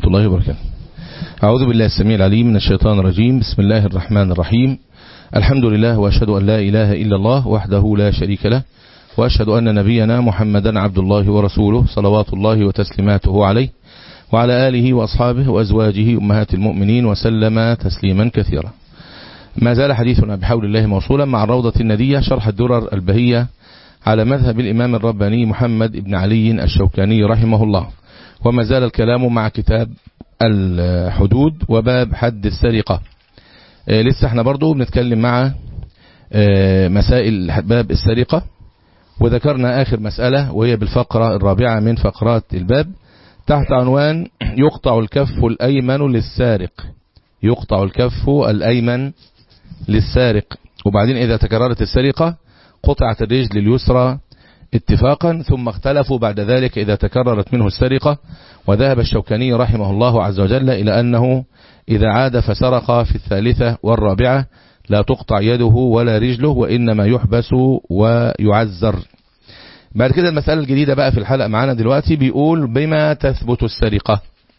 الله وبركاته أعوذ بالله السميع العليم من الشيطان الرجيم بسم الله الرحمن الرحيم الحمد لله وأشهد أن لا إله إلا الله وحده لا شريك له وأشهد أن نبينا محمدا عبد الله ورسوله صلوات الله وتسليماته عليه وعلى آله وأصحابه وأزواجه أمهات المؤمنين وسلم تسليما كثيرا ما زال حديثنا بحول الله موصولا مع الروضة الندية شرح الدرر البهية على مذهب الإمام الرباني محمد بن علي الشوكاني رحمه الله وما زال الكلام مع كتاب الحدود وباب حد السرقة آه لسه احنا برضو بنتكلم مع آه مسائل باب السرقة وذكرنا آخر مسألة وهي بالفقرة الرابعة من فقرات الباب تحت عنوان يقطع الكف الأيمن للسارق يقطع الكف الأيمن للسارق وبعدين إذا تكررت السرقة قطعت الرجل اليسرى اتفاقا ثم اختلفوا بعد ذلك إذا تكررت منه السرقة وذهب الشوكاني رحمه الله عز وجل إلى أنه إذا عاد فسرق في الثالثة والرابعة لا تقطع يده ولا رجله وإنما يحبس ويعزر بعد كده المسألة الجديدة بقى في الحلقة معانا دلوقتي بيقول بما تثبت السرقة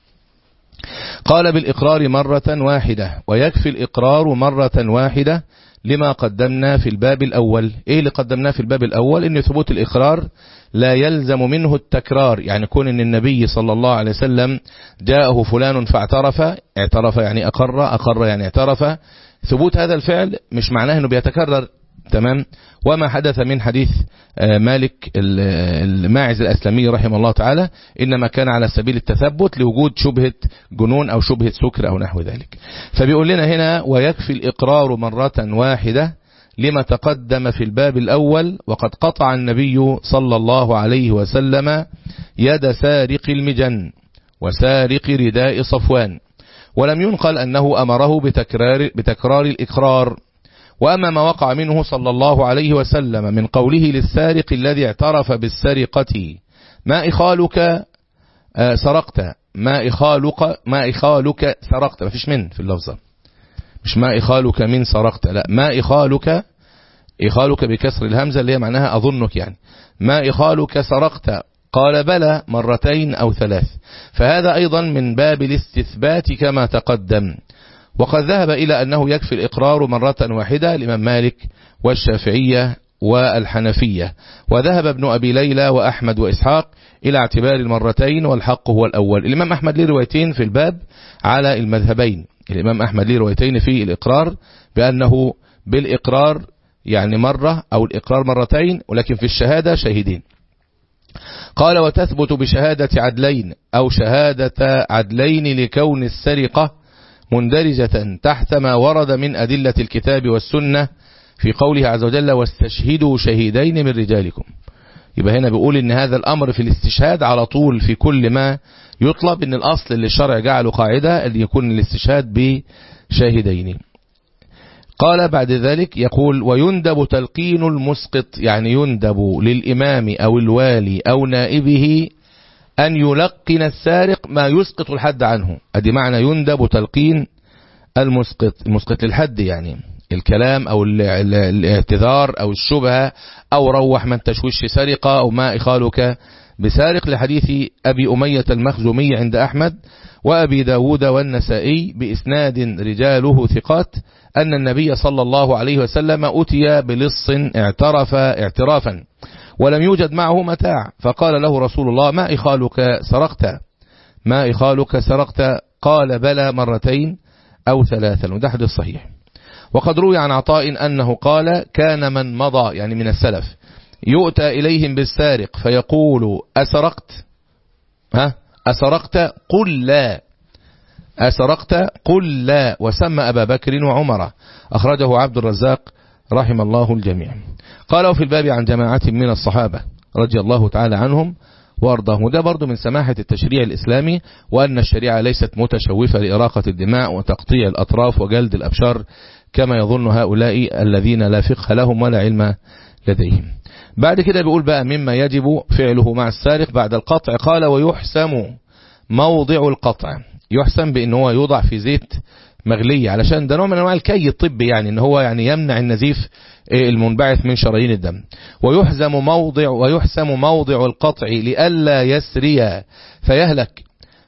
قال بالإقرار مرة واحدة ويكفي الإقرار مرة واحدة لما قدمنا في الباب الأول إيه اللي قدمناه في الباب الأول إن ثبوت الإقرار لا يلزم منه التكرار يعني كون إن النبي صلى الله عليه وسلم جاءه فلان فاعترف اعترف يعني أقر أقر يعني اعترف ثبوت هذا الفعل مش معناه أنه بيتكرر تمام وما حدث من حديث مالك الماعز الأسلمي رحمه الله تعالى إنما كان على سبيل التثبت لوجود شبهة جنون أو شبهة سكر أو نحو ذلك فبيقول لنا هنا ويكفي الإقرار مرة واحدة لما تقدم في الباب الأول وقد قطع النبي صلى الله عليه وسلم يد سارق المجن وسارق رداء صفوان ولم ينقل أنه أمره بتكرار, بتكرار الإقرار وأما ما وقع منه صلى الله عليه وسلم من قوله للسارق الذي اعترف بالسرقة ما إخالك سرقت ما إخالك ما إخالك سرقت ما فيش من في اللفظة مش ما إخالك من سرقت لا ما إخالك إخالك بكسر الهمزة اللي هي معناها أظنك يعني ما إخالك سرقت قال بلى مرتين أو ثلاث فهذا أيضا من باب الاستثبات كما تقدم وقد ذهب إلى أنه يكفي الإقرار مرة واحدة لمن مالك والشافعية والحنفية وذهب ابن أبي ليلى وأحمد وإسحاق إلى اعتبار المرتين والحق هو الأول الإمام أحمد ليه روايتين في الباب على المذهبين الإمام أحمد ليه روايتين في الإقرار بأنه بالإقرار يعني مرة أو الإقرار مرتين ولكن في الشهادة شهيدين قال وتثبت بشهادة عدلين أو شهادة عدلين لكون السرقة مندرجة تحت ما ورد من أدلة الكتاب والسنة في قوله عز وجل واستشهدوا شهيدين من رجالكم يبقى هنا بيقول ان هذا الامر في الاستشهاد على طول في كل ما يطلب ان الاصل اللي الشرع جعله قاعدة ان يكون الاستشهاد بشاهدين قال بعد ذلك يقول ويندب تلقين المسقط يعني يندب للإمام أو الوالي أو نائبه أن يلقن السارق ما يسقط الحد عنه أدي معنى يندب تلقين المسقط المسقط للحد يعني الكلام أو الاعتذار أو الشبهة أو روح من تشويش سرقة أو ما إخالك بسارق لحديث أبي أمية المخزومي عند أحمد وأبي داود والنسائي بإسناد رجاله ثقات أن النبي صلى الله عليه وسلم أتي بلص اعترف اعترافا ولم يوجد معه متاع فقال له رسول الله ما إخالك سرقت ما إخالك سرقت قال بلى مرتين أو ثلاثا وده حديث صحيح وقد روي عن عطاء أنه قال كان من مضى يعني من السلف يؤتى إليهم بالسارق فيقول أسرقت ها أسرقت قل لا أسرقت قل لا وسمى أبا بكر وعمر أخرجه عبد الرزاق رحم الله الجميع قالوا في الباب عن جماعة من الصحابة رضي الله تعالى عنهم وارضاهم وده برضو من سماحة التشريع الإسلامي وأن الشريعة ليست متشوفة لإراقة الدماء وتقطيع الأطراف وجلد الأبشار كما يظن هؤلاء الذين لا فقه لهم ولا علم لديهم بعد كده بيقول بقى مما يجب فعله مع السارق بعد القطع قال ويحسم موضع القطع يحسم بأن هو يوضع في زيت مغلية علشان ده نوع من انواع الكي الطبي يعني ان هو يعني يمنع النزيف المنبعث من شرايين الدم ويحزم موضع ويحسم موضع القطع لئلا يسري فيهلك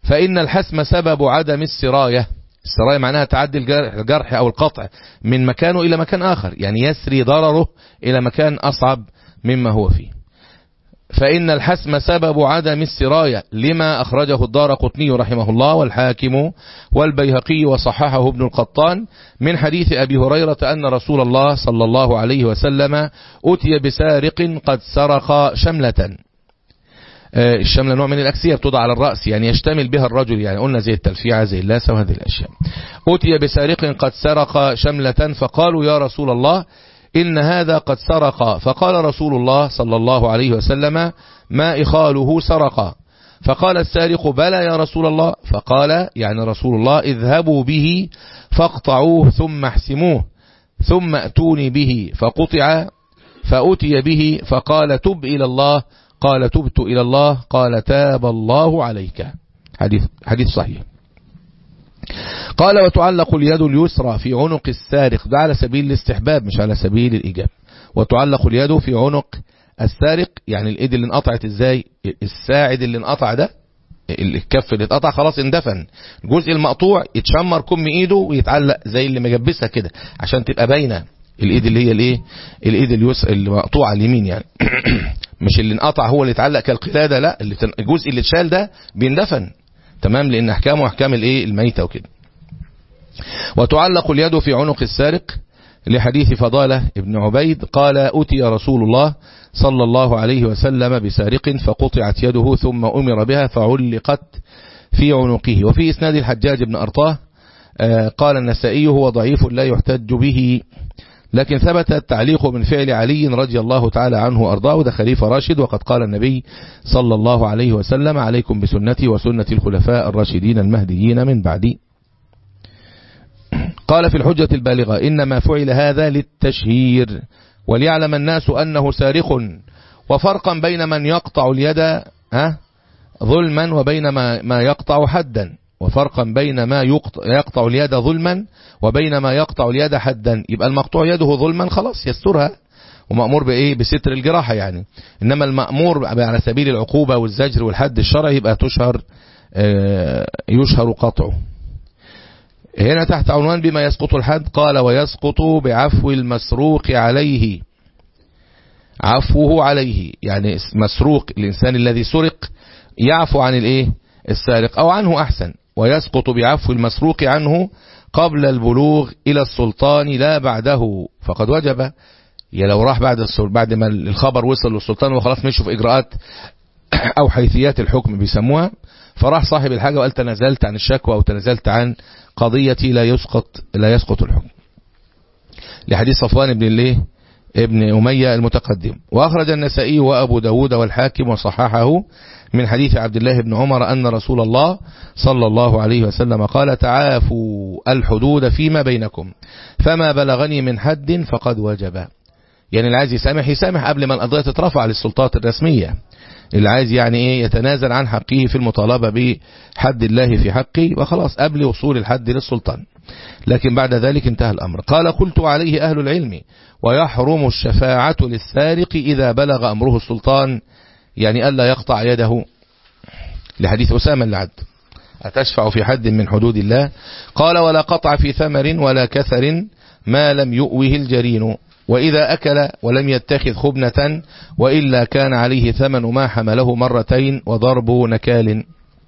فإن الحسم سبب عدم السراية السراية معناها تعدي الجرح أو القطع من مكانه إلى مكان آخر يعني يسري ضرره إلى مكان أصعب مما هو فيه فإن الحسم سبب عدم السراية لما أخرجه الدار قطني رحمه الله والحاكم والبيهقي وصححه ابن القطان من حديث أبي هريرة أن رسول الله صلى الله عليه وسلم أتي بسارق قد سرق شملة الشملة نوع من الأكسية بتوضع على الرأس يعني يشتمل بها الرجل يعني قلنا زي التلفيعة زي اللاسة وهذه الأشياء أتي بسارق قد سرق شملة فقالوا يا رسول الله إن هذا قد سرق فقال رسول الله صلى الله عليه وسلم ما إخاله سرق فقال السارق بلى يا رسول الله فقال يعني رسول الله اذهبوا به فاقطعوه ثم احسموه ثم أتوني به فقطع فأتي به فقال تب إلى الله قال تبت إلى الله قال تاب الله عليك حديث, حديث صحيح قال وتعلق اليد اليسرى في عنق السارق ده على سبيل الاستحباب مش على سبيل الإيجاب وتعلق اليد في عنق السارق يعني الايد اللي انقطعت ازاي الساعد اللي انقطع ده الكف اللي اتقطع خلاص اندفن الجزء المقطوع يتشمر كم ايده ويتعلق زي اللي مجبسها كده عشان تبقى باينه الايد اللي هي الايه الايد اليسرى اللي مقطوعه اليمين يعني مش اللي انقطع هو اللي اتعلق كالقلاده لا اللي الجزء اللي اتشال ده بيندفن تمام لان احكامه احكام الايه الميته وكده وتعلق اليد في عنق السارق لحديث فضالة ابن عبيد قال أتي رسول الله صلى الله عليه وسلم بسارق فقطعت يده ثم أمر بها فعلقت في عنقه وفي إسناد الحجاج بن أرطاه قال النسائي هو ضعيف لا يحتج به لكن ثبت التعليق من فعل علي رضي الله تعالى عنه وأرضاه ده خليفة راشد وقد قال النبي صلى الله عليه وسلم عليكم بسنتي وسنة الخلفاء الراشدين المهديين من بعدي قال في الحجة البالغة إنما فعل هذا للتشهير وليعلم الناس أنه سارق وفرقا بين من يقطع اليد ها ظلما وبين ما, ما يقطع حدا وفرقا بين ما يقطع اليد ظلما وبين ما يقطع اليد حدا يبقى المقطوع يده ظلما خلاص يسترها ومأمور بإيه بستر الجراحة يعني إنما المأمور على سبيل العقوبة والزجر والحد الشرعي يبقى تشهر يشهر قطعه هنا تحت عنوان بما يسقط الحد قال ويسقط بعفو المسروق عليه عفوه عليه يعني مسروق الإنسان الذي سرق يعفو عن الايه السارق أو عنه أحسن ويسقط بعفو المسروق عنه قبل البلوغ إلى السلطان لا بعده فقد وجب يا لو راح بعد بعد ما الخبر وصل للسلطان وخلاص مشوا في إجراءات أو حيثيات الحكم بيسموها فراح صاحب الحاجة وقال تنازلت عن الشكوى أو تنازلت عن قضيتي لا يسقط لا يسقط الحكم لحديث صفوان بن الله ابن أمية المتقدم وأخرج النسائي وأبو داود والحاكم وصححه من حديث عبد الله بن عمر أن رسول الله صلى الله عليه وسلم قال تعافوا الحدود فيما بينكم فما بلغني من حد فقد وجب يعني اللي عايز يسامح يسامح قبل ما القضية تترفع للسلطات الرسمية اللي عايز يعني ايه يتنازل عن حقه في المطالبة بحد الله في حقه وخلاص قبل وصول الحد للسلطان لكن بعد ذلك انتهى الأمر قال قلت عليه أهل العلم ويحرم الشفاعة للسارق إذا بلغ أمره السلطان يعني ألا يقطع يده لحديث أسامة اللعد أتشفع في حد من حدود الله قال ولا قطع في ثمر ولا كثر ما لم يؤوه الجرين وإذا أكل ولم يتخذ خبنة وإلا كان عليه ثمن ما حمله مرتين وضرب نكال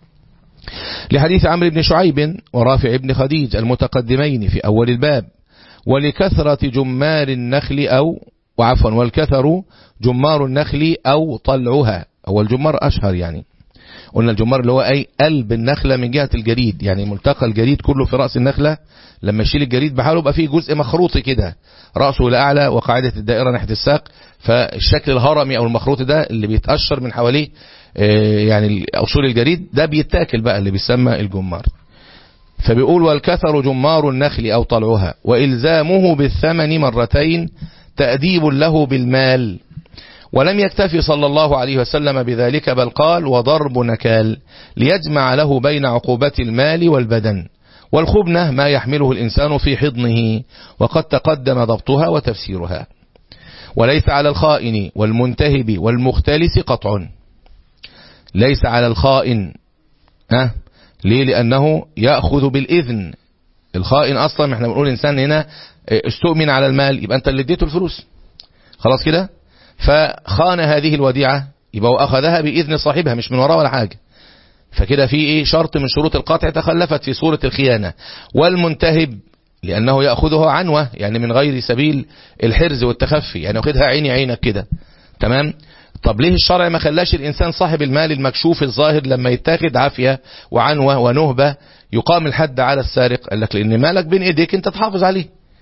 لحديث عمرو بن شعيب ورافع بن خديج المتقدمين في أول الباب ولكثرة جمار النخل أو وعفوا والكثر جمار النخل أو طلعها هو الجمار أشهر يعني قلنا الجمار اللي هو أي قلب النخلة من جهة الجريد يعني ملتقى الجريد كله في رأس النخلة لما يشيل الجريد بحاله يبقى فيه جزء مخروطي كده رأسه لأعلى وقاعدة الدائرة ناحية الساق فالشكل الهرمي أو المخروطي ده اللي بيتأشر من حواليه يعني أصول الجريد ده بيتاكل بقى اللي بيسمى الجمار فبيقول والكثر جمار النخل أو طلعها وإلزامه بالثمن مرتين تأديب له بالمال ولم يكتفي صلى الله عليه وسلم بذلك بل قال وضرب نكال ليجمع له بين عقوبة المال والبدن والخبنة ما يحمله الإنسان في حضنه وقد تقدم ضبطها وتفسيرها وليس على الخائن والمنتهب والمختلس قطع ليس على الخائن ها ليه لأنه يأخذ بالإذن الخائن أصلا احنا بنقول إنسان هنا استؤمن على المال يبقى أنت اللي اديته الفلوس خلاص كده فخان هذه الوديعة يبقى هو أخذها بإذن صاحبها مش من وراه ولا حاجة فكده في ايه شرط من شروط القطع تخلفت في صورة الخيانة والمنتهب لأنه يأخذه عنوة يعني من غير سبيل الحرز والتخفي يعني ياخدها عيني عينك كده تمام طب ليه الشرع ما خلاش الإنسان صاحب المال المكشوف الظاهر لما يتاخد عافية وعنوة ونهبة يقام الحد على السارق قال لك لأن مالك بين إيديك أنت تحافظ عليه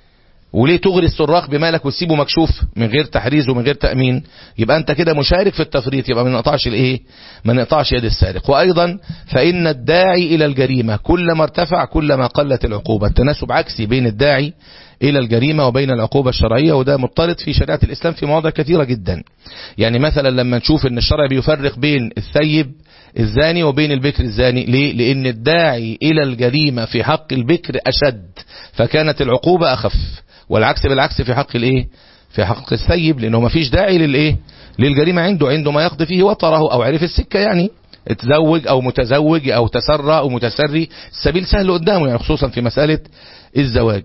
وليه تغري السراق بمالك وتسيبه مكشوف من غير تحريز ومن غير تأمين يبقى انت كده مشارك في التفريط يبقى ما نقطعش الايه ما نقطعش يد السارق وايضا فان الداعي الى الجريمة كلما ارتفع كلما قلت العقوبة التناسب عكسي بين الداعي الى الجريمة وبين العقوبة الشرعية وده مضطرد في شريعة الاسلام في مواضع كثيرة جدا يعني مثلا لما نشوف ان الشرع بيفرق بين الثيب الزاني وبين البكر الزاني ليه لان الداعي الى الجريمة في حق البكر اشد فكانت العقوبة اخف والعكس بالعكس في حق الايه في حق الثيب لانه ما فيش داعي للايه للجريمه عنده عنده ما يقضي فيه وطره او عرف السكه يعني اتزوج او متزوج او تسرى او متسري السبيل سهل قدامه يعني خصوصا في مساله الزواج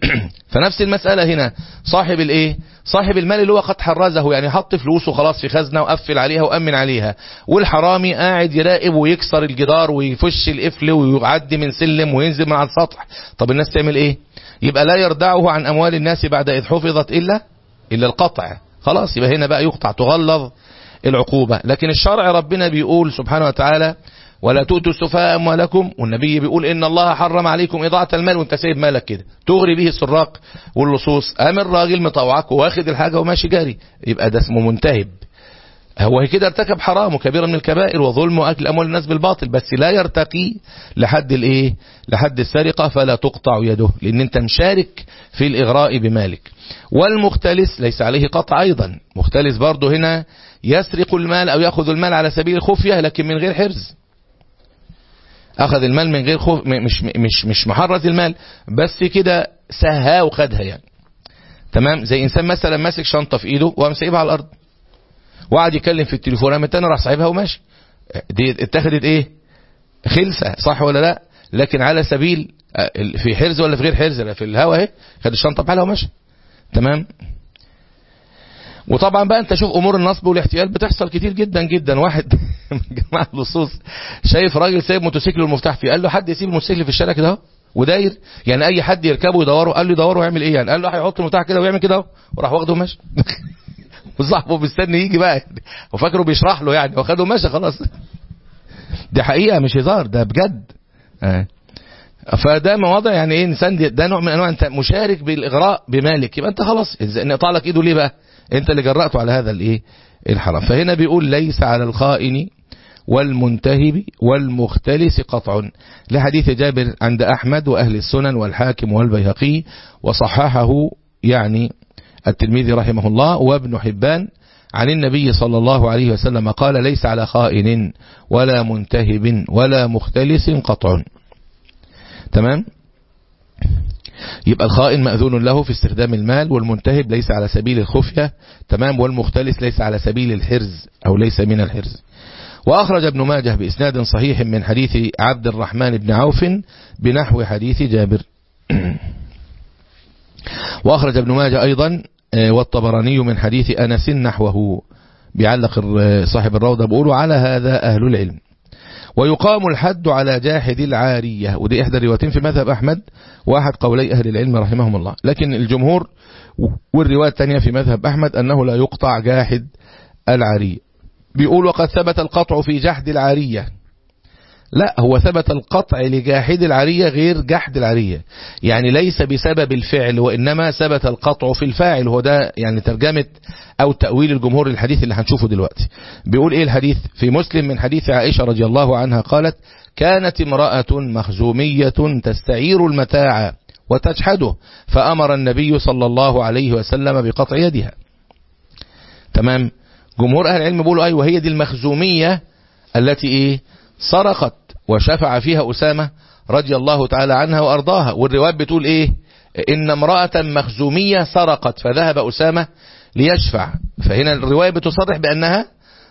فنفس المسألة هنا صاحب الايه صاحب المال اللي هو قد حرزه يعني حط فلوسه خلاص في خزنة وقفل عليها وأمن عليها والحرامي قاعد يراقب ويكسر الجدار ويفش القفل ويعدي من سلم وينزل من على السطح طب الناس تعمل ايه يبقى لا يردعه عن أموال الناس بعد إذ حفظت إلا إلا القطع خلاص يبقى هنا بقى يقطع تغلظ العقوبة لكن الشرع ربنا بيقول سبحانه وتعالى ولا تؤتوا السفهاء أموالكم والنبي بيقول إن الله حرم عليكم إضاعة المال وانت سايب مالك كده تغري به السراق واللصوص قام الراجل مطوعك واخد الحاجة وماشي جاري يبقى ده اسمه منتهب هو كده ارتكب حرام وكبيرة من الكبائر وظلم واكل اموال الناس بالباطل بس لا يرتقي لحد الايه لحد السرقة فلا تقطع يده لان انت مشارك في الاغراء بمالك والمختلس ليس عليه قطع ايضا مختلس برضه هنا يسرق المال او ياخذ المال على سبيل الخفية لكن من غير حرز اخذ المال من غير خوف مش مش مش محرز المال بس كده سهاه وخدها يعني تمام زي انسان مثلا ماسك شنطه في ايده وقام سايبها على الارض وقعد يتكلم في التليفون قام التاني راح سايبها وماشي دي اتخذت ايه خلسه صح ولا لا لكن على سبيل في حرز ولا في غير حرز لا في الهوا اهي خد الشنطه بحالها وماشي تمام وطبعا بقى انت شوف امور النصب والاحتيال بتحصل كتير جدا جدا واحد من جماعه اللصوص شايف راجل سايب موتوسيكل والمفتاح فيه قال له حد يسيب الموتوسيكل في الشارع كده اهو وداير يعني اي حد يركبه يدوره قال له يدوره ويعمل ايه يعني قال له هيحط المفتاح كده ويعمل كده اهو وراح واخده وماشي وصاحبه مستني يجي بقى وفاكره بيشرح له يعني واخده وماشي خلاص دي حقيقه مش هزار ده بجد آه. فده مواضع يعني ايه انسان ده نوع من انواع انت مشارك بالاغراء بمالك يبقى انت خلاص نقطع لك ايده ليه بقى انت اللي جرأته على هذا الايه الحرام فهنا بيقول ليس على الخائن والمنتهب والمختلس قطع لحديث جابر عند أحمد وأهل السنن والحاكم والبيهقي وصححه يعني التلميذي رحمه الله وابن حبان عن النبي صلى الله عليه وسلم قال ليس على خائن ولا منتهب ولا مختلس قطع تمام يبقى الخائن مأذون له في استخدام المال والمنتهب ليس على سبيل الخفية تمام والمختلس ليس على سبيل الحرز أو ليس من الحرز وأخرج ابن ماجه بإسناد صحيح من حديث عبد الرحمن بن عوف بنحو حديث جابر وأخرج ابن ماجه أيضا والطبراني من حديث أنس نحوه بيعلق صاحب الروضة بيقولوا على هذا أهل العلم ويقام الحد على جاحد العارية ودي إحدى الروايتين في مذهب أحمد واحد قولي أهل العلم رحمهم الله لكن الجمهور والرواية الثانية في مذهب أحمد أنه لا يقطع جاحد العارية بيقول وقد ثبت القطع في جحد العارية لا هو ثبت القطع لجاحد العارية غير جحد العارية يعني ليس بسبب الفعل وإنما ثبت القطع في الفاعل هو ده يعني ترجمة أو تأويل الجمهور الحديث اللي هنشوفه دلوقتي بيقول إيه الحديث في مسلم من حديث عائشة رضي الله عنها قالت كانت امرأة مخزومية تستعير المتاع وتجحده فأمر النبي صلى الله عليه وسلم بقطع يدها تمام جمهور أهل العلم بيقولوا أيوة هي دي المخزومية التي إيه سرقت وشفع فيها أسامة رضي الله تعالى عنها وأرضاها والروايات بتقول إيه إن امرأة مخزومية سرقت فذهب أسامة ليشفع فهنا الرواية بتصرح بأنها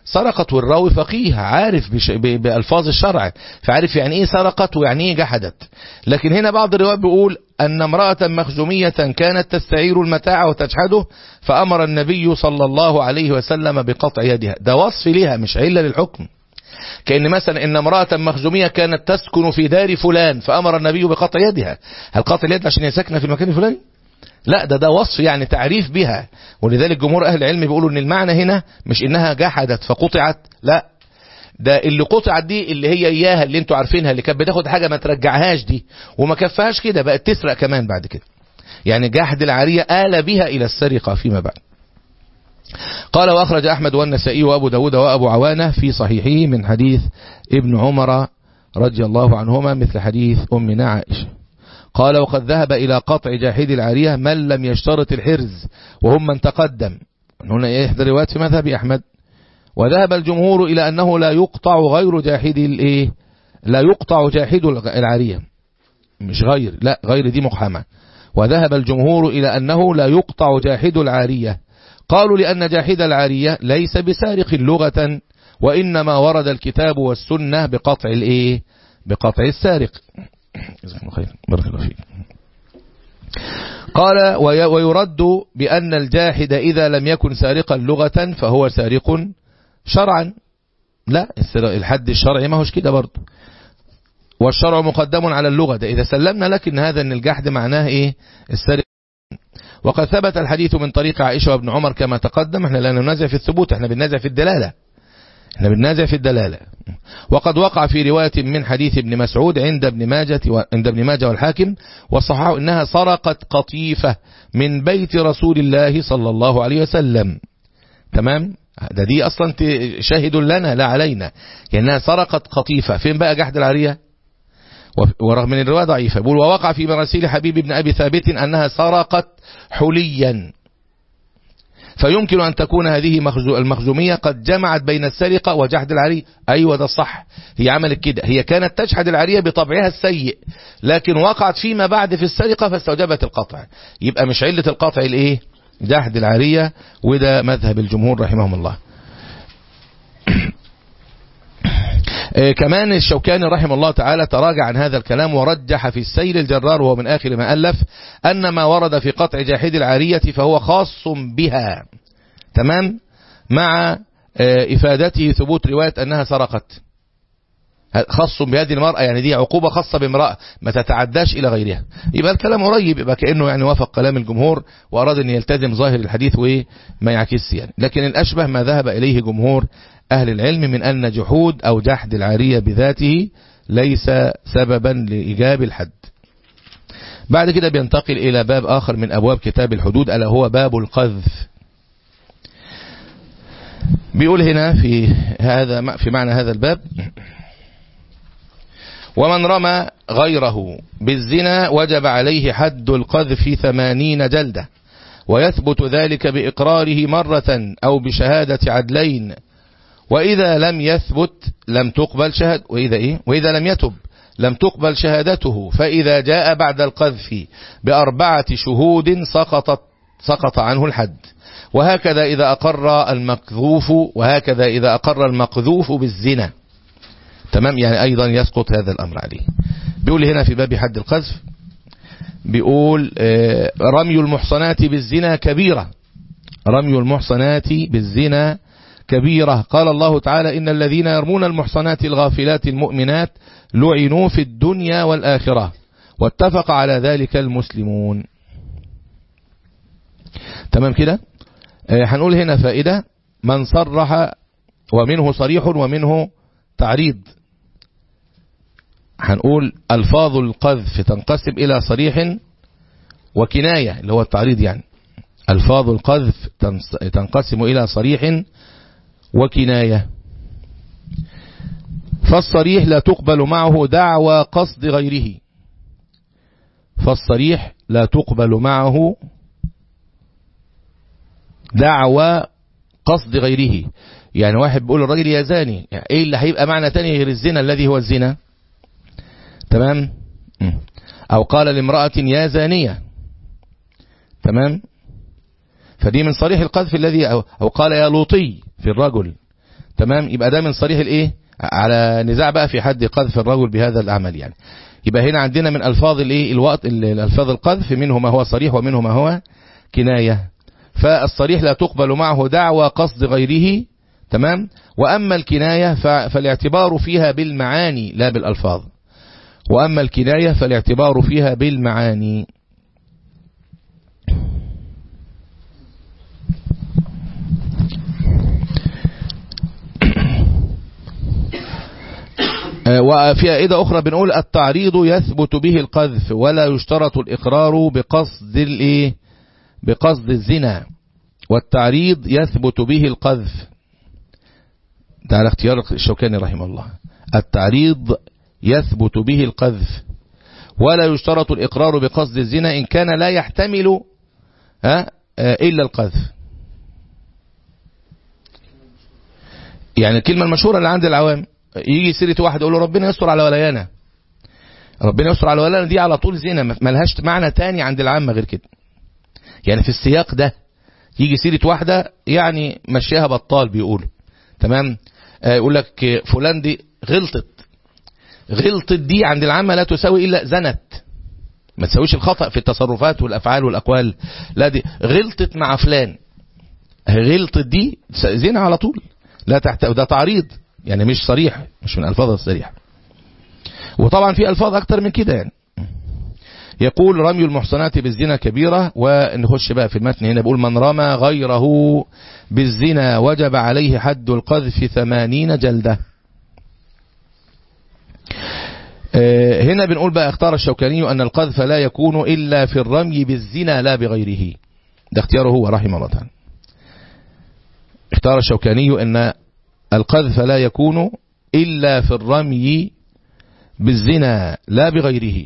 سرقت والراوي فقيه عارف بش... ب... بألفاظ الشرع فعارف يعني ايه سرقت ويعني ايه جحدت لكن هنا بعض الروايات بيقول أن امرأة مخزومية كانت تستعير المتاع وتجحده فأمر النبي صلى الله عليه وسلم بقطع يدها ده وصف لها مش علة للحكم كأن مثلا إن امرأة مخزومية كانت تسكن في دار فلان فأمر النبي بقطع يدها هل قطع اليد عشان هي ساكنة في المكان الفلاني لا ده ده وصف يعني تعريف بها ولذلك جمهور أهل العلم بيقولوا ان المعنى هنا مش انها جحدت فقطعت لا ده اللي قطعت دي اللي هي اياها اللي انتوا عارفينها اللي كانت بتاخد حاجة ما ترجعهاش دي وما كفهاش كده بقت تسرق كمان بعد كده يعني جحد العارية آل بها إلى السرقة فيما بعد قال وأخرج أحمد والنسائي وأبو داود وأبو عوانة في صحيحه من حديث ابن عمر رضي الله عنهما مثل حديث أمنا عائشة قال وقد ذهب إلى قطع جاحد العارية من لم يشترط الحرز وهم من تقدم هنا إحدى روايات في مذهب أحمد وذهب الجمهور إلى أنه لا يقطع غير جاحد الإيه لا يقطع جاحد العارية مش غير لا غير دي مقحمة وذهب الجمهور إلى أنه لا يقطع جاحد العارية قالوا لأن جاحد العارية ليس بسارق لغة وإنما ورد الكتاب والسنة بقطع الإيه بقطع السارق جزاكم الله خير بارك الله فيك قال ويرد بأن الجاحد إذا لم يكن سارقا لغة فهو سارق شرعا لا الحد الشرعي ما هوش كده برضه والشرع مقدم على اللغة ده إذا سلمنا لك إن هذا إن الجحد معناه إيه السرقة وقد ثبت الحديث من طريق عائشة وابن عمر كما تقدم احنا لا ننازع في الثبوت احنا بننازع في الدلالة احنا بننازع في الدلالة وقد وقع في رواية من حديث ابن مسعود عند ابن ماجة عند ابن ماجه والحاكم وصححه انها سرقت قطيفة من بيت رسول الله صلى الله عليه وسلم تمام ده دي اصلا شاهد لنا لا علينا لانها سرقت قطيفة فين بقى جحد العارية ورغم من الرواية ضعيفة بيقول ووقع في مراسيل حبيب بن أبي ثابت أنها سرقت حليا فيمكن أن تكون هذه المخزومية قد جمعت بين السرقة وجحد العري أيوة ده صح هي عملت كده هي كانت تجحد العرية بطبعها السيء لكن وقعت فيما بعد في السرقة فاستوجبت القطع يبقى مش علة القطع الايه جحد العرية وده مذهب الجمهور رحمهم الله كمان الشوكاني رحمه الله تعالى تراجع عن هذا الكلام ورجح في السيل الجرار وهو من آخر ما ألف أن ما ورد في قطع جاحد العارية فهو خاص بها تمام مع إفادته ثبوت رواية أنها سرقت خاص بهذه المرأة يعني دي عقوبة خاصة بامرأة ما تتعداش إلى غيرها يبقى الكلام قريب يبقى كأنه يعني وافق كلام الجمهور وأراد أن يلتزم ظاهر الحديث وما يعكس يعني لكن الأشبه ما ذهب إليه جمهور أهل العلم من أن جحود أو جحد العارية بذاته ليس سببا لإيجاب الحد بعد كده بينتقل إلى باب آخر من أبواب كتاب الحدود ألا هو باب القذف بيقول هنا في هذا في معنى هذا الباب ومن رمى غيره بالزنا وجب عليه حد القذف ثمانين جلدة ويثبت ذلك بإقراره مرة أو بشهادة عدلين وإذا لم يثبت لم تقبل شهاد وإذا إيه وإذا لم يتب لم تقبل شهادته فإذا جاء بعد القذف بأربعة شهود سقطت سقط عنه الحد وهكذا إذا أقر المقذوف وهكذا إذا أقر المقذوف بالزنا تمام يعني أيضا يسقط هذا الأمر عليه بيقول هنا في باب حد القذف بيقول رمي المحصنات بالزنا كبيرة رمي المحصنات بالزنا كبيرة قال الله تعالى إن الذين يرمون المحصنات الغافلات المؤمنات لعنوا في الدنيا والآخرة واتفق على ذلك المسلمون تمام كده هنقول هنا فائدة من صرح ومنه صريح ومنه تعريض هنقول ألفاظ القذف تنقسم إلى صريح وكناية اللي هو التعريض يعني ألفاظ القذف تنقسم إلى صريح وكناية فالصريح لا تقبل معه دعوى قصد غيره فالصريح لا تقبل معه دعوى قصد غيره يعني واحد بيقول الراجل يا زاني يعني ايه اللي هيبقى معنى تاني غير الزنا الذي هو الزنا تمام او قال لامرأة يا زانية تمام فدي من صريح القذف الذي أو, أو قال يا لوطي في الرجل تمام يبقى ده من صريح الايه على نزاع بقى في حد قذف الرجل بهذا العمل يعني يبقى هنا عندنا من الفاظ الايه الوقت الالفاظ القذف منه ما هو صريح ومنه ما هو كنايه فالصريح لا تقبل معه دعوى قصد غيره تمام واما الكنايه فالاعتبار فيها بالمعاني لا بالالفاظ واما الكنايه فالاعتبار فيها بالمعاني وفي عائدة أخرى بنقول التعريض يثبت به القذف ولا يشترط الإقرار بقصد الإيه بقصد الزنا والتعريض يثبت به القذف ده على اختيار الشوكاني رحمه الله التعريض يثبت به القذف ولا يشترط الإقرار بقصد الزنا إن كان لا يحتمل ها إلا القذف يعني الكلمة المشهورة اللي عند العوام يجي سيرة واحد يقول له ربنا يستر على ولايانا ربنا يستر على ولايانا دي على طول زنا ملهاش معنى تاني عند العامة غير كده يعني في السياق ده يجي سيرة واحدة يعني مشيها بطال بيقولوا تمام آه يقول لك فلان دي غلطت غلطت دي عند العامة لا تساوي إلا زنت ما تساويش الخطأ في التصرفات والأفعال والأقوال لا دي غلطت مع فلان غلطت دي زنا على طول لا تحت ده تعريض يعني مش صريح مش من الفاظ الصريحه وطبعا في الفاظ اكتر من كده يعني يقول رمي المحصنات بالزنا كبيرة ونخش بقى في المتن هنا بيقول من رمى غيره بالزنا وجب عليه حد القذف ثمانين جلدة هنا بنقول بقى اختار الشوكاني أن القذف لا يكون إلا في الرمي بالزنا لا بغيره ده اختياره هو رحمه الله تعالى اختار الشوكاني أن القذف لا يكون إلا في الرمي بالزنا لا بغيره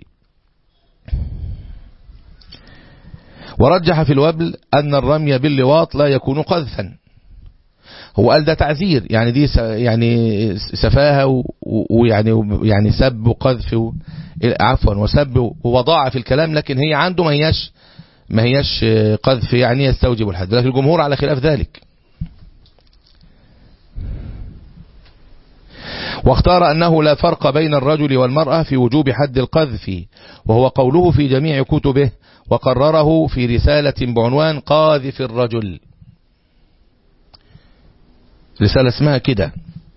ورجح في الوبل أن الرمي باللواط لا يكون قذفا هو قال ده تعزير يعني دي يعني سفاهة ويعني يعني سب وقذف عفوا وسب ووضاعة في الكلام لكن هي عنده ما هياش ما هياش قذف يعني يستوجب الحد لكن الجمهور على خلاف ذلك واختار أنه لا فرق بين الرجل والمرأة في وجوب حد القذف وهو قوله في جميع كتبه وقرره في رسالة بعنوان قاذف الرجل رسالة اسمها كده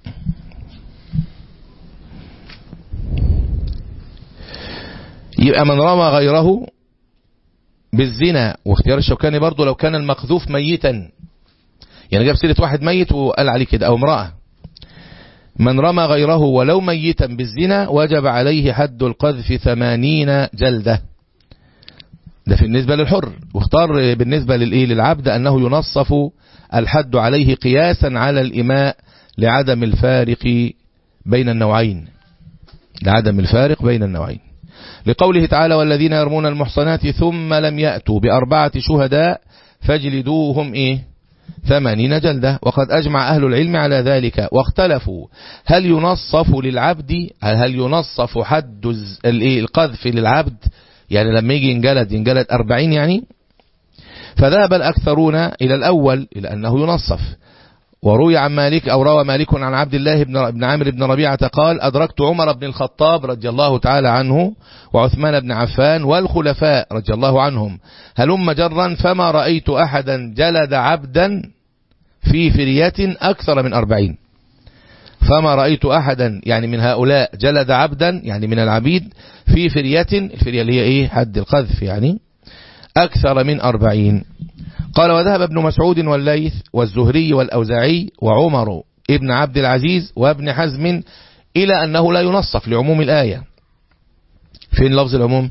يبقى من رمى غيره بالزنا واختيار الشوكاني برضه لو كان المقذوف ميتا يعني جاب سيرة واحد ميت وقال عليه كده أو امرأة من رمى غيره ولو ميتا بالزنا وجب عليه حد القذف ثمانين جلدة ده في النسبة للحر واختار بالنسبة للإيه للعبد أنه ينصف الحد عليه قياسا على الإماء لعدم الفارق بين النوعين لعدم الفارق بين النوعين لقوله تعالى والذين يرمون المحصنات ثم لم يأتوا بأربعة شهداء فاجلدوهم إيه ثمانين جلدة وقد أجمع أهل العلم على ذلك واختلفوا هل ينصف للعبد هل ينصف حد القذف للعبد يعني لما يجي ينجلد ينجلد أربعين يعني فذهب الأكثرون إلى الأول إلى أنه ينصف وروي عن مالك أو روى مالك عن عبد الله بن بن عامر بن ربيعة قال أدركت عمر بن الخطاب رضي الله تعالى عنه وعثمان بن عفان والخلفاء رضي الله عنهم هلم جرا فما رأيت أحدا جلد عبدا في فرية أكثر من أربعين فما رأيت أحدا يعني من هؤلاء جلد عبدا يعني من العبيد في فرية الفرية اللي هي إيه حد القذف يعني أكثر من أربعين قال وذهب ابن مسعود والليث والزهري والأوزاعي وعمر ابن عبد العزيز وابن حزم إلى أنه لا ينصف لعموم الآية فين لفظ العموم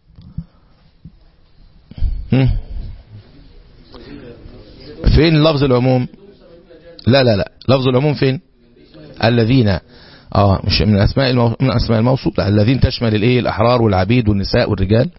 هم؟ فين لفظ العموم لا لا لا لفظ العموم فين الذين اه مش من اسماء المو... من اسماء الموصول لا الذين تشمل الايه الاحرار والعبيد والنساء والرجال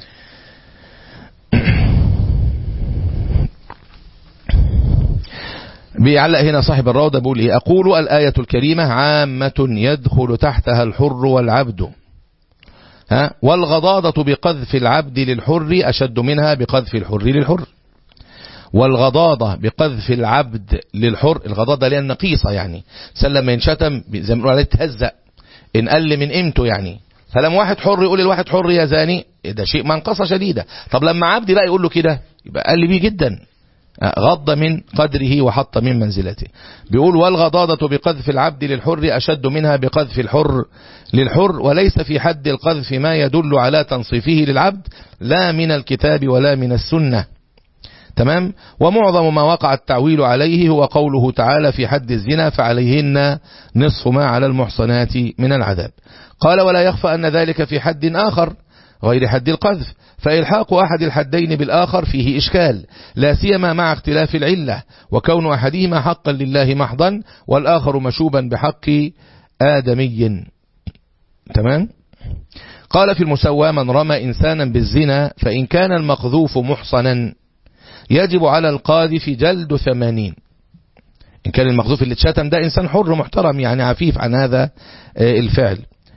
بيعلق هنا صاحب الروضة بيقول ايه اقول الآية الكريمة عامة يدخل تحتها الحر والعبد ها والغضاضة بقذف العبد للحر أشد منها بقذف الحر للحر والغضاضة بقذف العبد للحر الغضاضة لأن نقيصة يعني سلم ينشتم زي ما عليه تهزأ إن قل من قيمته يعني فلما واحد حر يقول للواحد حر يا زاني ده شيء منقصة شديدة طب لما عبد بقى يقول له كده يبقى قل بيه جدا غض من قدره وحط من منزلته بيقول والغضاضة بقذف العبد للحر أشد منها بقذف الحر للحر وليس في حد القذف ما يدل على تنصيفه للعبد لا من الكتاب ولا من السنة تمام ومعظم ما وقع التعويل عليه هو قوله تعالى في حد الزنا فعليهن نصف ما على المحصنات من العذاب قال ولا يخفى أن ذلك في حد آخر غير حد القذف فإلحاق أحد الحدين بالآخر فيه إشكال لا سيما مع اختلاف العلة وكون أحدهما حقا لله محضا والآخر مشوبا بحق آدمي تمام قال في المسوى من رمى إنسانا بالزنا فإن كان المقذوف محصنا يجب على القاذف جلد ثمانين إن كان المقذوف اللي اتشتم ده إنسان حر محترم يعني عفيف عن هذا الفعل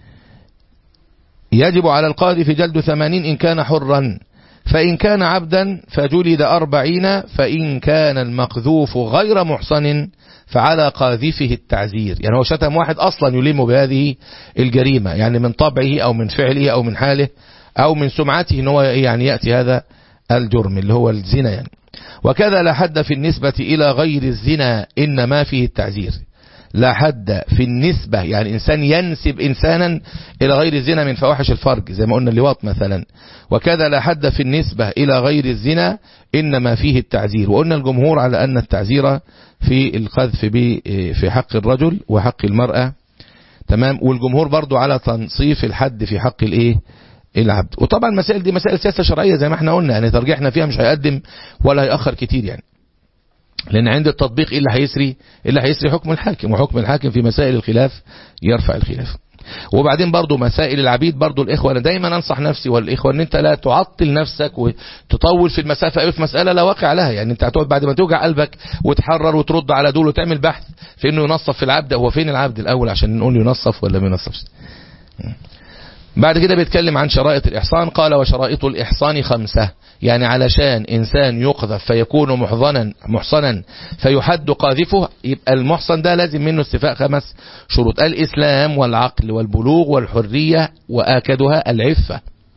يجب على القاذف جلد ثمانين إن كان حرا فإن كان عبدا فجلد أربعين فإن كان المقذوف غير محصن فعلى قاذفه التعزير يعني هو شتم واحد أصلا يلم بهذه الجريمة يعني من طبعه أو من فعله أو من حاله أو من سمعته إن هو يعني يأتي هذا الجرم اللي هو الزنا يعني وكذا لا حد في النسبة إلى غير الزنا إنما فيه التعزير لا حد في النسبة يعني إنسان ينسب إنسانا إلى غير الزنا من فواحش الفرج زي ما قلنا اللواط مثلا وكذا لا حد في النسبة إلى غير الزنا إنما فيه التعزير وقلنا الجمهور على أن التعزير في القذف في حق الرجل وحق المرأة تمام والجمهور برضو على تنصيف الحد في حق الايه العبد وطبعا المسائل دي مسائل سياسة شرعية زي ما احنا قلنا يعني ترجيحنا فيها مش هيقدم ولا هيأخر كتير يعني لأن عند التطبيق إيه اللي هيسري إيه اللي هيسري حكم الحاكم وحكم الحاكم في مسائل الخلاف يرفع الخلاف وبعدين برضو مسائل العبيد برضو الإخوة أنا دايما أنصح نفسي والإخوة أن أنت لا تعطل نفسك وتطول في المسافة أو في مسألة لا واقع لها يعني أنت هتقعد بعد ما توجع قلبك وتحرر وترد على دول وتعمل بحث في أنه ينصف في العبد هو فين العبد الأول عشان نقول ينصف ولا ما ينصفش بعد كده بيتكلم عن شرائط الإحصان قال وشرائط الإحصان خمسة يعني علشان إنسان يقذف فيكون محضنا محصنا فيحد قاذفه يبقى المحصن ده لازم منه استفاء خمس شروط الإسلام والعقل والبلوغ والحرية وآكدها العفة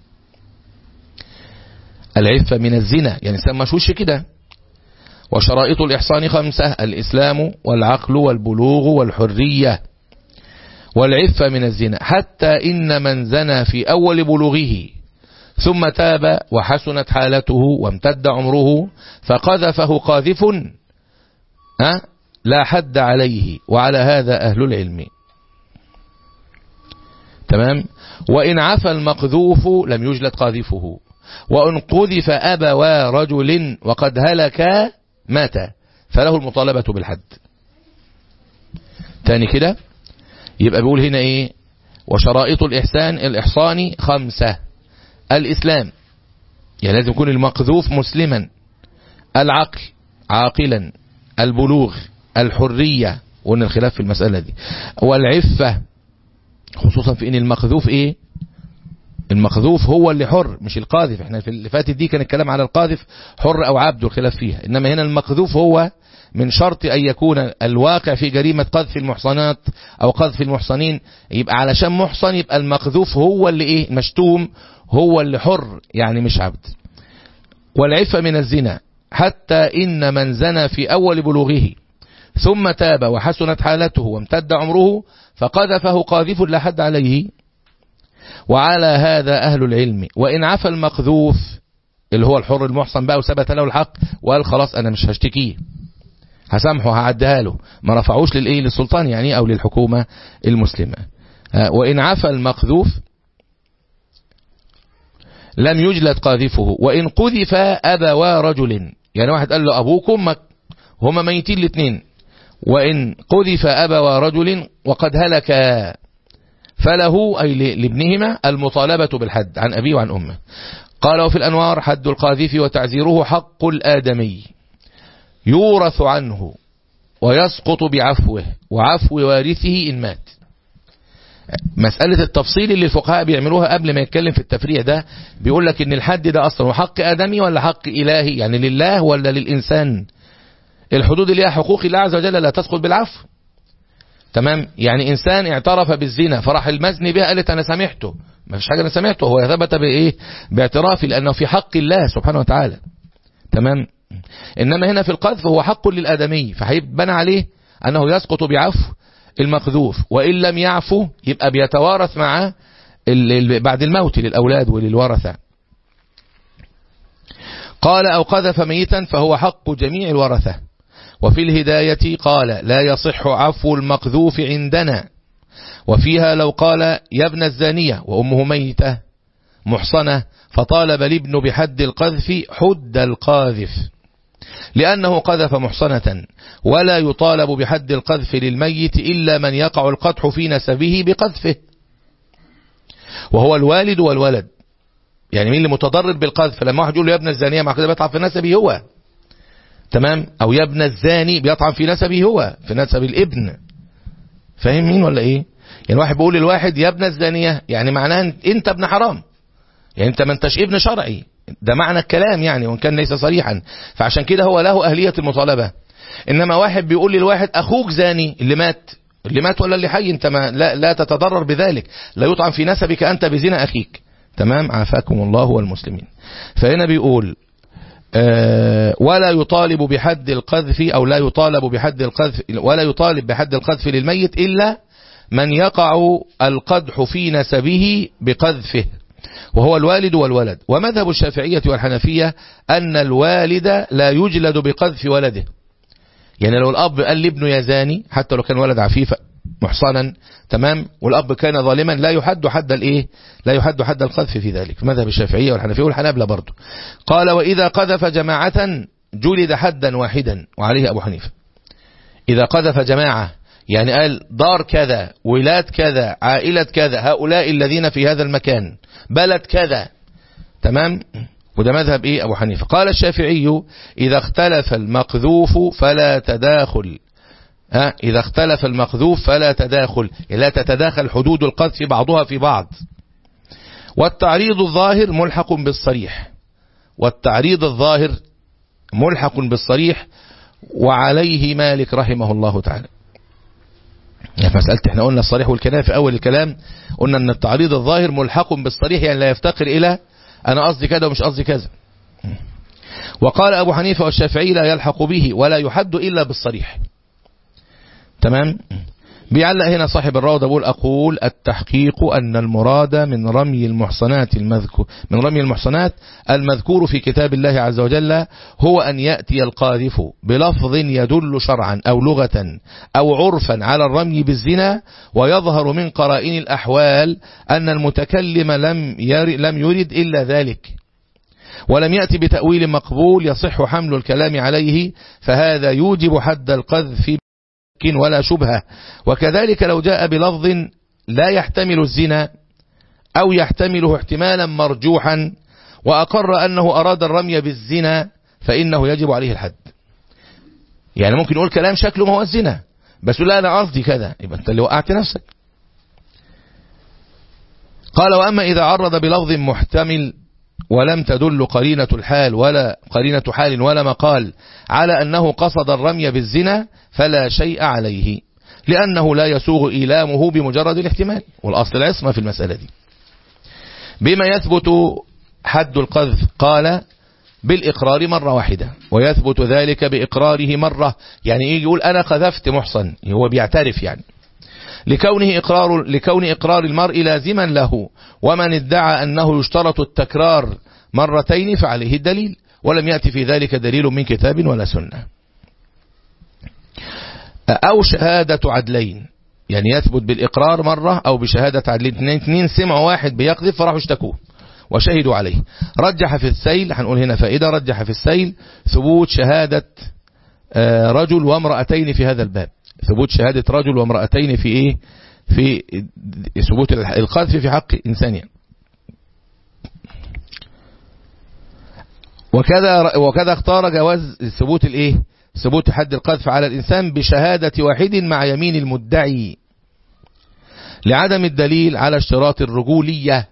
العفة من الزنا يعني إنسان مشوش كده وشرائط الإحصان خمسة الإسلام والعقل والبلوغ والحرية والعفة من الزنا حتى إن من زنى في أول بلوغه ثم تاب وحسنت حالته وامتد عمره فقذفه قاذف أه؟ لا حد عليه وعلى هذا أهل العلم تمام وإن عفى المقذوف لم يجلد قاذفه وإن قذف أبوا رجل وقد هلك مات فله المطالبة بالحد تاني كده يبقى بيقول هنا ايه وشرائط الإحسان الإحصان خمسة الإسلام يعني لازم يكون المقذوف مسلما العقل عاقلا البلوغ الحرية وقلنا الخلاف في المسألة دي والعفة خصوصا في ان المقذوف ايه المقذوف هو اللي حر مش القاذف احنا في اللي فاتت دي كان الكلام على القاذف حر او عبد والخلاف فيها انما هنا المقذوف هو من شرط أن يكون الواقع في جريمة قذف المحصنات أو قذف المحصنين يبقى علشان محصن يبقى المقذوف هو اللي إيه مشتوم هو اللي حر يعني مش عبد والعفة من الزنا حتى إن من زنى في أول بلوغه ثم تاب وحسنت حالته وامتد عمره فقذفه قاذف لا حد عليه وعلى هذا أهل العلم وإن عفى المقذوف اللي هو الحر المحصن بقى وثبت له الحق وقال خلاص أنا مش هشتكيه هسامحه هعديها له ما رفعوش للايه للسلطان يعني او للحكومة المسلمة وان عفى المقذوف لم يجلد قاذفه وان قذف ابوا رجل يعني واحد قال له ابوك امك هما ميتين الاثنين وان قذف ابوا رجل وقد هلك فله اي لابنهما المطالبة بالحد عن ابيه وعن امه قال وفي الانوار حد القاذف وتعزيره حق الادمي يورث عنه ويسقط بعفوه وعفو وارثه إن مات مسألة التفصيل اللي الفقهاء بيعملوها قبل ما يتكلم في التفريع ده بيقول لك ان الحد ده اصلا هو حق ادمي ولا حق الهي يعني لله ولا للانسان الحدود اللي هي حقوق الله عز وجل لا تسقط بالعفو تمام يعني انسان اعترف بالزنا فراح المزني بها قالت انا سامحته ما فيش حاجه انا سامحته هو ثبت بايه باعترافي لانه في حق الله سبحانه وتعالى تمام انما هنا في القذف هو حق للادمي فهيبنى عليه انه يسقط بعفو المقذوف وان لم يعفو يبقى بيتوارث مع بعد الموت للاولاد وللورثه قال او قذف ميتا فهو حق جميع الورثه وفي الهداية قال لا يصح عفو المقذوف عندنا وفيها لو قال يا ابن الزانية وأمه ميتة محصنة فطالب الابن بحد القذف حد القاذف لأنه قذف محصنة ولا يطالب بحد القذف للميت إلا من يقع القدح في نسبه بقذفه وهو الوالد والولد يعني مين اللي متضرر بالقذف لما واحد يقول له يا ابن الزانية مع كده بيطعن في نسبه هو تمام او يا ابن الزاني بيطعن في نسبه هو في نسب الابن فاهم مين ولا ايه يعني واحد بيقول للواحد يا ابن الزانية يعني معناه انت ابن حرام يعني انت ما انتش ابن شرعي ده معنى الكلام يعني وان كان ليس صريحا فعشان كده هو له اهلية المطالبة انما واحد بيقول للواحد اخوك زاني اللي مات اللي مات ولا اللي حي انت ما لا, لا تتضرر بذلك لا يطعن في نسبك انت بزنا اخيك تمام عافاكم الله والمسلمين فهنا بيقول أه ولا يطالب بحد القذف او لا يطالب بحد القذف ولا يطالب بحد القذف للميت الا من يقع القدح في نسبه بقذفه وهو الوالد والولد ومذهب الشافعية والحنفية أن الوالد لا يجلد بقذف ولده يعني لو الأب قال لابنه يا زاني حتى لو كان ولد عفيفا محصنا تمام والأب كان ظالما لا يحد حد الايه لا يحد حد القذف في ذلك مذهب الشافعية والحنفية والحنابلة برضه قال وإذا قذف جماعة جلد حدا واحدا وعليه أبو حنيفة إذا قذف جماعة يعني قال دار كذا ولاد كذا عائلة كذا هؤلاء الذين في هذا المكان بلد كذا تمام وده مذهب ايه ابو حنيفة قال الشافعي اذا اختلف المقذوف فلا تداخل ها اذا اختلف المقذوف فلا تداخل لا تتداخل حدود القذف بعضها في بعض والتعريض الظاهر ملحق بالصريح والتعريض الظاهر ملحق بالصريح وعليه مالك رحمه الله تعالى يعني في مسألة احنا قلنا الصريح والكناية في أول الكلام قلنا أن التعريض الظاهر ملحق بالصريح يعني لا يفتقر إلى أنا قصدي كذا ومش قصدي كذا وقال أبو حنيفة والشافعي لا يلحق به ولا يحد إلا بالصريح تمام بيعلق هنا صاحب الروضة بيقول أقول التحقيق أن المراد من رمي المحصنات المذكور من رمي المحصنات المذكور في كتاب الله عز وجل هو أن يأتي القاذف بلفظ يدل شرعا أو لغة أو عرفا على الرمي بالزنا ويظهر من قرائن الأحوال أن المتكلم لم يرد, لم يرد إلا ذلك ولم يأتي بتأويل مقبول يصح حمل الكلام عليه فهذا يوجب حد القذف ولا شبهة وكذلك لو جاء بلفظ لا يحتمل الزنا أو يحتمله احتمالا مرجوحا وأقر أنه أراد الرمي بالزنا فإنه يجب عليه الحد يعني ممكن يقول كلام شكله ما هو الزنا بس لا أنا قصدي كذا يبقى أنت اللي وقعت نفسك قال وأما إذا عرض بلفظ محتمل ولم تدل قرينة الحال ولا قرينة حال ولا مقال على أنه قصد الرمي بالزنا فلا شيء عليه لأنه لا يسوغ إيلامه بمجرد الاحتمال والأصل العصمة في المسألة دي بما يثبت حد القذف قال بالإقرار مرة واحدة ويثبت ذلك بإقراره مرة يعني يجي يقول أنا قذفت محصن هو بيعترف يعني لكونه إقرار, لكون إقرار المرء لازما له ومن ادعى أنه يشترط التكرار مرتين فعليه الدليل ولم يأتي في ذلك دليل من كتاب ولا سنة أو شهادة عدلين يعني يثبت بالإقرار مرة أو بشهادة عدلين اثنين سمعوا واحد بيقذف فراحوا اشتكوه وشهدوا عليه رجح في السيل هنقول هنا فائدة رجح في السيل ثبوت شهادة رجل وامرأتين في هذا الباب ثبوت شهادة رجل وامرأتين في ايه في ثبوت القذف في حق انسان يعني. وكذا وكذا اختار جواز ثبوت الايه ثبوت حد القذف على الانسان بشهادة واحد مع يمين المدعي لعدم الدليل على اشتراط الرجولية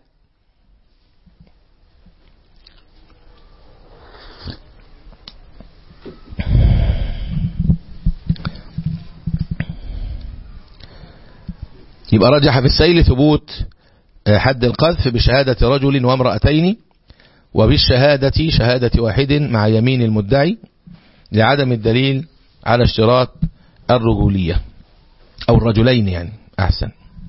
يبقى رجح في السيل ثبوت حد القذف بشهادة رجل وامرأتين وبالشهادة شهادة واحد مع يمين المدعي لعدم الدليل على اشتراط الرجولية أو الرجلين يعني أحسن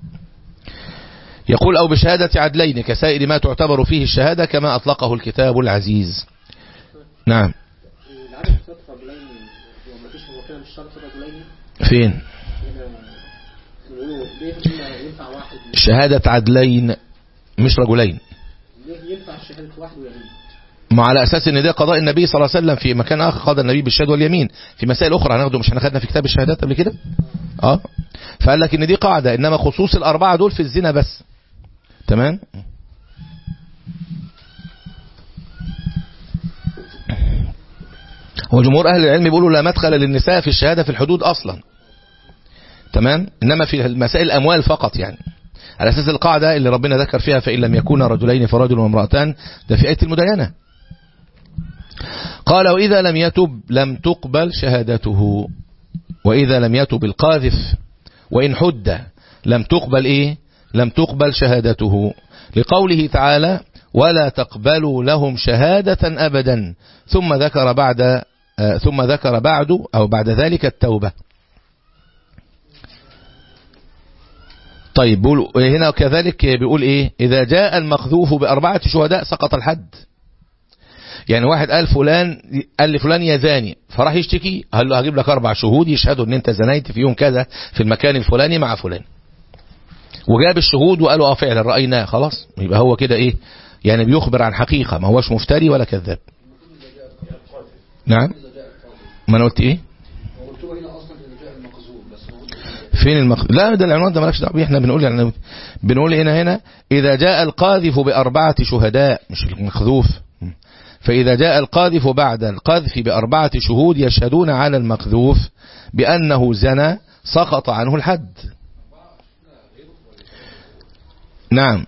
يقول أو بشهادة عدلين كسائر ما تعتبر فيه الشهادة كما أطلقه الكتاب العزيز نعم العدد شرط رجلين هو مفيش هو كده مش شرط رجلين فين هنا نقولوا ليه هنا ينفع واحد شهادة عدلين مش رجلين ليه ينفع شهادة واحد ويمين ما على أساس ان ده قضاء النبي صلى الله عليه وسلم في مكان آخر قضى النبي بالشهادة واليمين في مسائل أخرى هناخده مش احنا خدنا في كتاب الشهادات قبل كده اه فقال لك ان دي قاعدة انما خصوص الأربعة دول في الزنا بس تمام وجمهور أهل العلم بيقولوا لا مدخل للنساء في الشهادة في الحدود أصلا تمام إنما في مسائل الأموال فقط يعني على أساس القاعدة اللي ربنا ذكر فيها فإن لم يكونا رجلين فرجل وامرأتان ده في آية المدينة قال وإذا لم يتب لم تقبل شهادته وإذا لم يتب القاذف وإن حد لم تقبل إيه لم تقبل شهادته لقوله تعالى ولا تقبلوا لهم شهادة أبدا ثم ذكر بعد آه ثم ذكر بعد أو بعد ذلك التوبة طيب بيقول هنا كذلك بيقول ايه اذا جاء المقذوف باربعة شهداء سقط الحد يعني واحد قال فلان قال لفلان يا زاني فراح يشتكي قال له هجيب لك اربع شهود يشهدوا ان انت زنيت في يوم كذا في المكان الفلاني مع فلان وجاب الشهود وقالوا اه فعلا رايناه خلاص يبقى هو كده ايه يعني بيخبر عن حقيقة ما هوش مفتري ولا كذاب نعم ما انا قلت ايه قلت له هنا اصلا ان جاء المقذوف بس هو فين المخ... لا ده العنوان ده مالكش دعوه بيه احنا بنقول يعني بنقول هنا هنا اذا جاء القاذف باربعه شهداء مش المخذوف فاذا جاء القاذف بعد القذف باربعه شهود يشهدون على المقذوف بانه زنى سقط عنه الحد نعم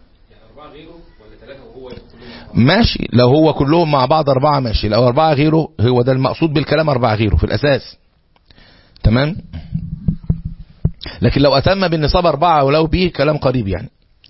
ماشي لو هو كلهم مع بعض أربعة ماشي لو أربعة غيره هو ده المقصود بالكلام أربعة غيره في الأساس تمام لكن لو أتم بالنصاب أربعة ولو به كلام قريب يعني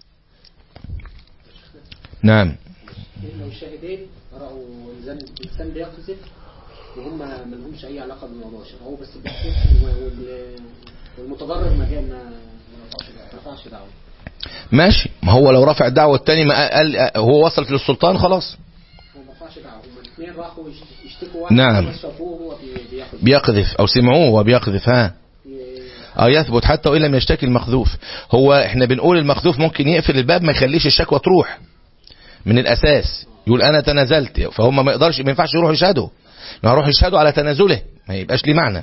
نعم لو الشاهدين رأوا إنسان إنسان بيقذف وهم ما لهمش أي علاقة بالموضوع هو بس بيقذف وال- والمتضرر ما جاء ما ما رفعش دعوة ماشي ما هو لو رفع الدعوة التاني ما قال هو وصل للسلطان خلاص هو ما رفعش دعوة هم الاثنين راحوا يشت- يشتكوا واحد نعم. بس شافوه هو بي- بياخد بيقذف أو سمعوه وبيقذف ها ي- اه يثبت حتى وإن لم يشتكي المخذوف هو احنا بنقول المخذوف ممكن يقفل الباب ما يخليش الشكوى تروح من الأساس يقول أنا تنازلت فهم ما يقدرش ما ينفعش يروحوا يشهدوا ما يروحوا يشهدوا على تنازله ما يبقاش ليه معنى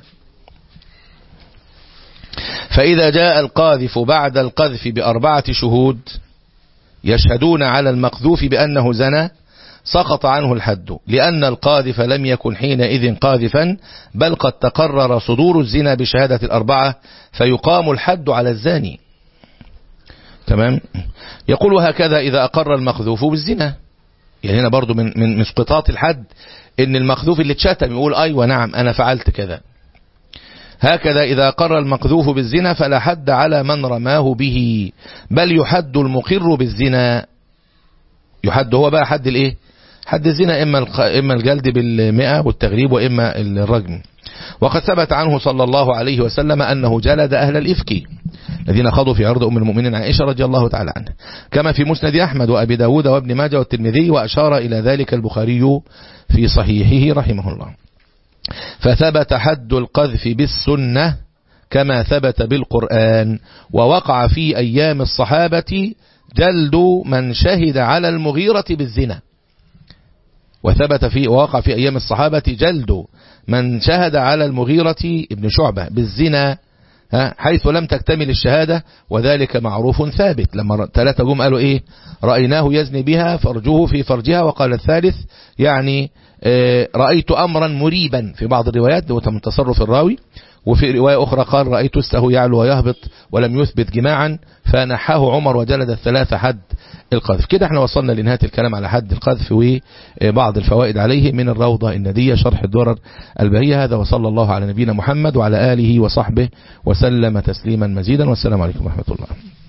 فإذا جاء القاذف بعد القذف بأربعة شهود يشهدون على المقذوف بأنه زنى سقط عنه الحد لأن القاذف لم يكن حينئذ قاذفا بل قد تقرر صدور الزنا بشهادة الأربعة فيقام الحد على الزاني تمام يقول هكذا إذا أقر المقذوف بالزنا يعني هنا برضو من, من مسقطات الحد ان المقذوف اللي اتشتم يقول ايوه نعم انا فعلت كذا هكذا إذا قر المقذوف بالزنا فلا حد على من رماه به بل يحد المقر بالزنا يحد هو بقى حد الايه حد الزنا إما, الق... إما الجلد بالمئة والتغريب وإما الرجم وقد ثبت عنه صلى الله عليه وسلم أنه جلد أهل الإفك الذين خاضوا في عرض أم المؤمنين عائشة رضي الله تعالى عنها كما في مسند أحمد وأبي داود وابن ماجه والترمذي وأشار إلى ذلك البخاري في صحيحه رحمه الله فثبت حد القذف بالسنة كما ثبت بالقرآن ووقع في أيام الصحابة جلد من شهد على المغيرة بالزنا وثبت في ووقع في أيام الصحابة جلد من شهد على المغيرة ابن شعبة بالزنا حيث لم تكتمل الشهادة وذلك معروف ثابت لما ثلاثة جم قالوا إيه رأيناه يزني بها فرجه في فرجها وقال الثالث يعني رأيت أمرا مريبا في بعض الروايات ده من تصرف الراوي وفي رواية أخرى قال رأيت استه يعلو ويهبط ولم يثبت جماعا فنحاه عمر وجلد الثلاثة حد القذف كده احنا وصلنا لنهاية الكلام على حد القذف وبعض الفوائد عليه من الروضة الندية شرح الدرر البهية هذا وصلى الله على نبينا محمد وعلى آله وصحبه وسلم تسليما مزيدا والسلام عليكم ورحمة الله